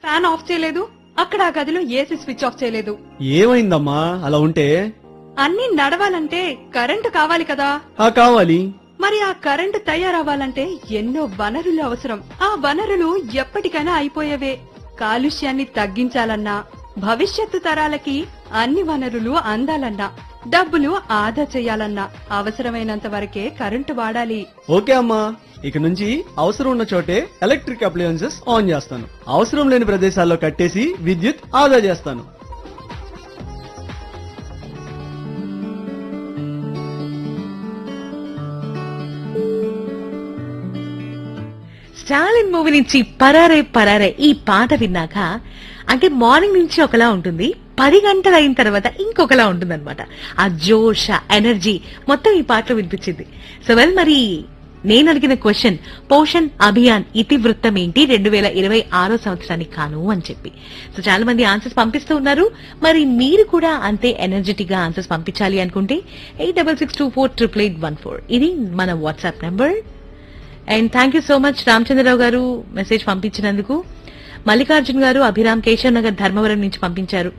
fan of చేయలేదు అక్కడ ఆ గదిలో ఏసీ స్విచ్ ఆఫ్ చేయలేదు ఏమైందమ్మా అలా ఉంటే అన్నీ నడవాలంటే కరెంటు కావాలి కదా ఆ కావాలి మరి ఆ కరెంటు తయారవ్వాలంటే ఎన్నో వనరులు అవసరం ఆ వనరులు ఎప్పటికైనా అయిపోయేవే కాలుష్యాన్ని తగ్గించాలన్నా భవిష్యత్తు తరాలకి అన్ని వనరులు అందాలన్నా డబ్బులు ఆదా చేయాలన్నా అవసరమైనంత వరకే కరెంటు వాడాలి ఓకే అమ్మా ఇక నుంచి అవసరం ఉన్న చోటే ఎలక్ట్రిక్ అప్లయన్సెస్ ఆన్ చేస్తాను అవసరం లేని ప్రదేశాల్లో కట్టేసి విద్యుత్ ఆదా చేస్తాను స్టాలిన్ మూవీ నుంచి పరారే పరారే ఈ పాట విన్నాక అంటే మార్నింగ్ నుంచి ఒకలా ఉంటుంది పది గంటలు అయిన తర్వాత ఇంకొకలా ఉంటుంది అనమాట ఆ జోష్ ఆ ఎనర్జీ మొత్తం ఈ పాటలో వినిపించింది సో వెల్ మరి నేను అడిగిన క్వశ్చన్ పోషన్ అభియాన్ ఇతివృత్తం ఏంటి రెండు వేల ఇరవై ఆరో సంవత్సరానికి కాను అని చెప్పి సో చాలా మంది ఆన్సర్స్ పంపిస్తూ ఉన్నారు మరి మీరు కూడా అంతే ఎనర్జెటిక్ గా ఆన్సర్స్ పంపించాలి అనుకుంటే eight double six two four triple eight one four ఇది మన WhatsApp number and thank you so much Ramachandra Rao గారు మెసేజ్ పంపించినందుకు మల్లికార్జున్ గారు అభిరామ్ కేశవ్ నగర్ ధర్మవరం నుంచి పంపించారు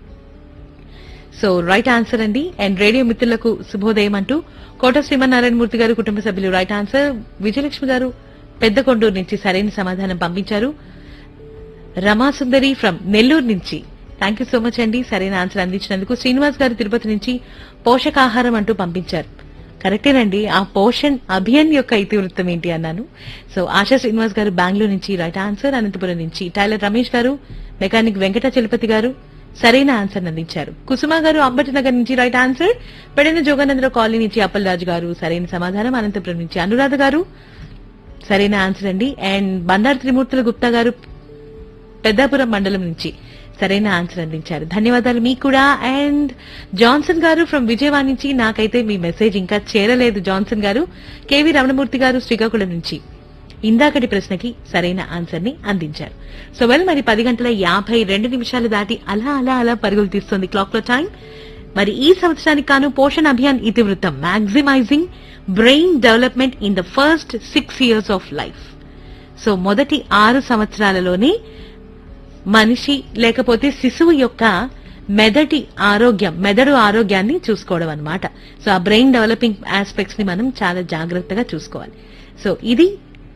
సో రైట్ ఆన్సర్ అండి అండ్ రేడియో మిత్రులకు శుభోదయం అంటూ కోట శ్రీమన్నారాయణ మూర్తి గారు కుటుంబ సభ్యులు రైట్ ఆన్సర్ విజయలక్ష్మి గారు పెద్ద కొండూరు నుంచి సరైన సమాధానం పంపించారు రమాసుందరి ఫ్రమ్ నెల్లూరు నుంచి థ్యాంక్ యూ సో మచ్ అండి సరైన ఆన్సర్ అందించినందుకు శ్రీనివాస్ గారు తిరుపతి నుంచి పోషకాహారం అంటూ పంపించారు కరెక్టేనండి ఆ పోషణ్ అభియాన్ యొక్క ఇతివృత్తం ఏంటి అన్నాను సో ఆశా శ్రీనివాస్ గారు బెంగళూరు నుంచి రైట్ ఆన్సర్ అనంతపురం నుంచి టైలర్ రమేష్ గారు మెకానిక్ వెంకట చలపతి గారు సరైన ఆన్సర్ అందించారు కుసుమ గారు అంబటి నగర్ నుంచి రైట్ ఆన్సర్ పెడిన జోగానందరావు కాలనీ నుంచి అప్పలరాజు గారు సరైన సమాధానం అనంతపురం నుంచి అనురాధ గారు సరైన ఆన్సర్ అండి అండ్ బండారు త్రిమూర్తుల గుప్తా గారు పెద్దాపురం మండలం నుంచి సరైన ఆన్సర్ అందించారు ధన్యవాదాలు మీకు కూడా అండ్ జాన్సన్ గారు ఫ్రమ్ విజయవాడ నుంచి నాకైతే మీ మెసేజ్ ఇంకా చేరలేదు జాన్సన్ గారు కేవి రమణమూర్తి గారు శ్రీకాకుళం నుంచి ఇందాకటి ప్రశ్నకి సరైన ఆన్సర్ ని అందించారు సో వెల్ మరి పది గంటల యాభై రెండు నిమిషాలు దాటి అలా అలా అలా పరుగులు తీస్తుంది క్లాక్ లో టైం మరి ఈ సంవత్సరానికి కాను పోషణ్ అభియాన్ ఇతివృత్తం maximising brain development in the first six years of life so మొదటి ఆరు సంవత్సరాలలోనే మనిషి లేకపోతే శిశువు యొక్క మెదటి ఆరోగ్యం మెదడు ఆరోగ్యాన్ని చూసుకోవడం అన్నమాట సో ఆ బ్రెయిన్ డెవలపింగ్ ఆస్పెక్ట్స్ ని మనం చాలా జాగ్రత్తగా చూసుకోవాలి సో ఇది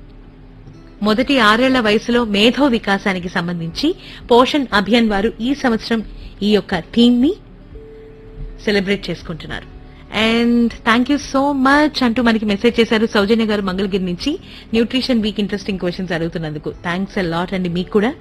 మొదటి ఆరేళ్ల వయసులో మేధో వికాసానికి సంబంధించి పోషణ్ అభియాన్ వారు ఈ సంవత్సరం ఈ యొక్క థీమ్ ని సెలబ్రేట్ చేసుకుంటున్నారు and thank you so much అంటూ మనకి మెసేజ్ చేశారు సౌజన్య గారు మంగళగిరి నుంచి న్యూట్రిషన్ వీక్ ఇంట్రెస్టింగ్ క్వశ్చన్స్ అడుగుతున్నందుకు థ్యాంక్స్ అ లాట్ అండి మీకు కూడా